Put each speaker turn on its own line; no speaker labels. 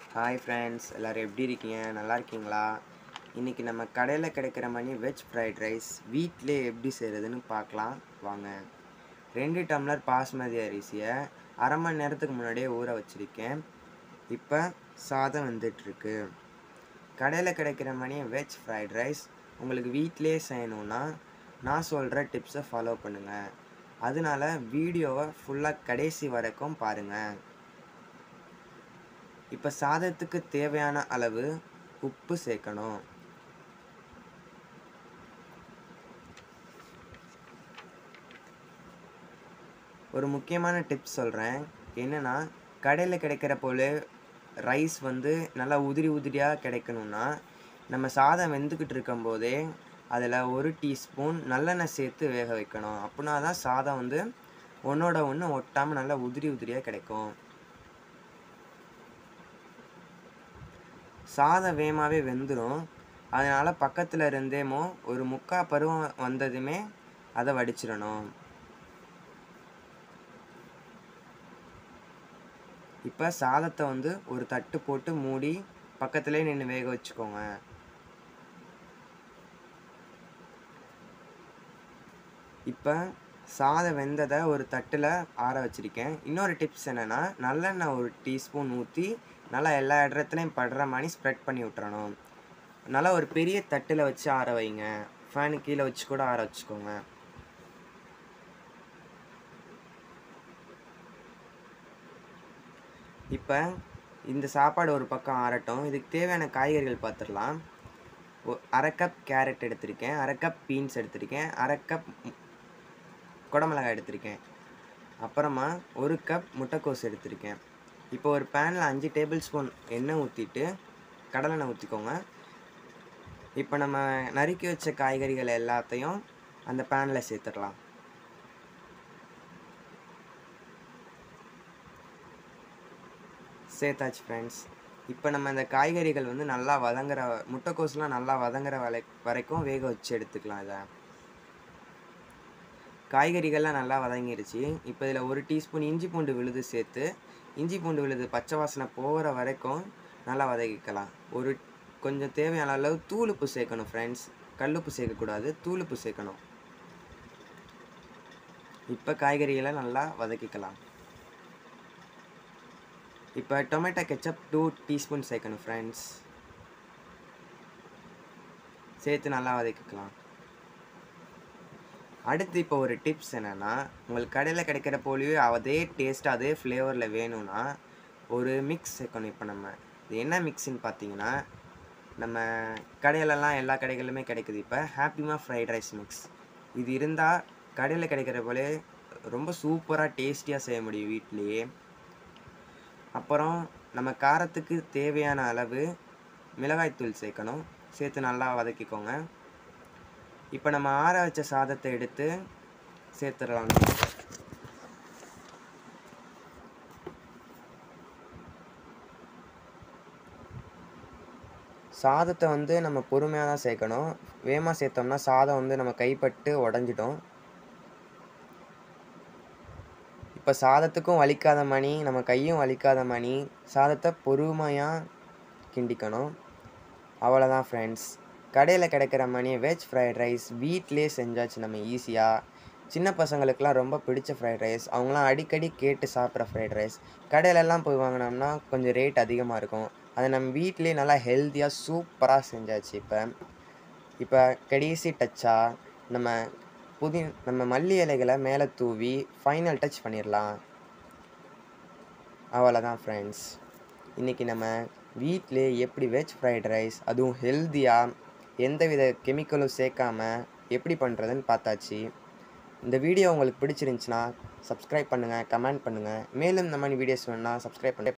hi friends எல்லோரும் எப்படி இருக்கீங்க நல்லா இருக்கீங்களா இன்றைக்கி நம்ம கடையில் கிடைக்கிற மாதிரி வெஜ் ஃப்ரைட் ரைஸ் வீட்டிலே எப்படி செய்கிறதுன்னு பார்க்கலாம் வாங்க ரெண்டு டம்ளர் பாஸ்மதி அரிசியை அரை மணி நேரத்துக்கு முன்னாடியே ஊற வச்சுருக்கேன் இப்போ சாதம் வெந்துட்டுருக்கு கடையில் கிடைக்கிற மாதிரி வெஜ் ஃப்ரைட் ரைஸ் உங்களுக்கு வீட்டிலே செய்யணுன்னா நான் சொல்கிற டிப்ஸை ஃபாலோ பண்ணுங்கள் அதனால வீடியோவை ஃபுல்லாக கடைசி வரைக்கும் பாருங்கள் இப்போ சாதத்துக்கு தேவையான அளவு உப்பு சேர்க்கணும் ஒரு முக்கியமான டிப்ஸ் சொல்கிறேன் என்னென்னா கடையில் கிடைக்கிற போல ரைஸ் வந்து நல்லா உதிரி உதிரியாக கிடைக்கணும்னா நம்ம சாதம் வெந்துக்கிட்டு இருக்கும்போதே அதில் ஒரு டீஸ்பூன் நல்லெண்ணெய் சேர்த்து வேக வைக்கணும் அப்படின்னா தான் சாதம் வந்து ஒன்றோட ஒன்று ஒட்டாமல் நல்லா உதிரி உதிரியாக கிடைக்கும் சாதம் வேகமாகவே வெந்துடும் அதனால் பக்கத்தில் இருந்தேமோ ஒரு முக்கா பருவம் வந்ததுமே அதை வடிச்சிடணும் இப்போ சாதத்தை வந்து ஒரு தட்டு போட்டு மூடி பக்கத்துலேயே நின்று வேக வச்சுக்கோங்க இப்போ சாதம் வெந்ததை ஒரு தட்டில் ஆற வச்சுருக்கேன் இன்னொரு டிப்ஸ் என்னென்னா நல்லெண்ணெய் ஒரு டீஸ்பூன் ஊற்றி நல்லா எல்லா இடத்துலையும் படுற மாதிரி ஸ்ப்ரெட் பண்ணி விட்டுறணும் நல்லா ஒரு பெரிய தட்டில் வச்சு ஆற வைங்க ஃபேனு கீழே வச்சு கூட ஆற வச்சுக்கோங்க இப்போ இந்த சாப்பாடு ஒரு பக்கம் ஆறட்டும் இதுக்கு தேவையான காய்கறிகள் பார்த்துடலாம் அரை கப் கேரட் எடுத்திருக்கேன் அரை கப் பீன்ஸ் எடுத்திருக்கேன் அரை கப் குடமிளகாய் எடுத்திருக்கேன் அப்புறமா ஒரு கப் முட்டைக்கோஸ் எடுத்திருக்கேன் இப்போ ஒரு பேனில் அஞ்சு டேபிள் ஸ்பூன் எண்ணெய் ஊற்றிட்டு கடலெண்ணெய் ஊற்றிக்கோங்க இப்போ நம்ம நறுக்கி வச்ச காய்கறிகள் எல்லாத்தையும் அந்த பேனில் சேர்த்துடலாம் சேர்த்தாச்சு ஃப்ரெண்ட்ஸ் இப்போ நம்ம இந்த காய்கறிகள் வந்து நல்லா வதங்குற முட்டைக்கோஸ்லாம் நல்லா வதங்குற வரை வரைக்கும் வேக வச்சு எடுத்துக்கலாம் இதை காய்கறிகள்லாம் நல்லா வதங்கிருச்சு இப்போ இதில் ஒரு டீஸ்பூன் இஞ்சி பூண்டு விழுது சேர்த்து இஞ்சி பூண்டு விழுது பச்சை வாசனை போகிற வரைக்கும் நல்லா வதக்கிக்கலாம் ஒரு கொஞ்சம் தேவையான அளவு தூளுப்பு சேர்க்கணும் ஃப்ரெண்ட்ஸ் கல்லுப்பு சேர்க்கக்கூடாது தூளுப்பு சேர்க்கணும் இப்போ காய்கறிகளை நல்லா வதக்கிக்கலாம் இப்போ டொமேட்டோ கெச்சப் டூ டீஸ்பூன் சேர்க்கணும் ஃப்ரெண்ட்ஸ் சேர்த்து நல்லா வதக்கிக்கலாம் அடுத்து இப்போ ஒரு டிப்ஸ் என்னென்னா உங்களுக்கு கடையில் கிடைக்கிற போலியோ அதே டேஸ்ட் அதே ஃப்ளேவரில் வேணும்னா ஒரு மிக்ஸ் சேர்க்கணும் இப்போ நம்ம இது என்ன மிக்ஸுன்னு பார்த்தீங்கன்னா நம்ம கடையிலலாம் எல்லா கடைகளிலுமே கிடைக்குது இப்போ ஹாப்பிமா ஃப்ரைட் ரைஸ் மிக்ஸ் இது இருந்தால் கடையில் கிடைக்கிற போலே ரொம்ப சூப்பராக டேஸ்டியாக செய்ய முடியும் வீட்லேயே அப்புறம் நம்ம காரத்துக்கு தேவையான அளவு மிளகாய்த்தூள் சேர்க்கணும் சேர்த்து நல்லா வதக்கிக்கோங்க இப்போ நம்ம ஆற வச்ச சாதத்தை எடுத்து சேர்த்துடலாம் சாதத்தை வந்து நம்ம பொறுமையாக தான் சேர்க்கணும் வேகமாக சேர்த்தோம்னா சாதம் வந்து நம்ம கைப்பட்டு உடஞ்சிடும் இப்போ சாதத்துக்கும் வலிக்காத மணி நம்ம கையும் வலிக்காத மணி சாதத்தை பொறுமையாக கிண்டிக்கணும் அவ்வளோதான் ஃப்ரெண்ட்ஸ் கடையில் கிடைக்கிற மணி வெஜ் ஃப்ரைட் ரைஸ் வீட்டிலே செஞ்சாச்சு நம்ம ஈஸியாக சின்ன பசங்களுக்கெலாம் ரொம்ப பிடிச்ச ஃப்ரைட் ரைஸ் அவங்களாம் அடிக்கடி கேட்டு சாப்பிட்ற ஃப்ரைட் ரைஸ் கடையிலலாம் போய் வாங்கினோம்னா கொஞ்சம் ரேட் அதிகமாக இருக்கும் அதை நம்ம வீட்டிலே நல்லா ஹெல்த்தியாக சூப்பராக செஞ்சாச்சு இப்போ இப்போ கடைசி டச்சாக நம்ம புதி நம்ம மல்லி இலைகளை மேலே தூவி ஃபைனல் டச் பண்ணிடலாம் அவ்வளோதான் ஃப்ரெண்ட்ஸ் இன்றைக்கி நம்ம வீட்டிலே எப்படி வெஜ் ஃப்ரைட் ரைஸ் அதுவும் ஹெல்த்தியாக எந்தவித கெமிக்கலும் சேர்க்காம எப்படி பண்ணுறதுன்னு பார்த்தாச்சு இந்த வீடியோ உங்களுக்கு பிடிச்சிருந்துச்சின்னா சப்ஸ்கிரைப் பண்ணுங்கள் கமெண்ட் பண்ணுங்கள் மேலும் இந்த மாதிரி வீடியோஸ் வேணுன்னா சப்ஸ்கிரைப் பண்ணி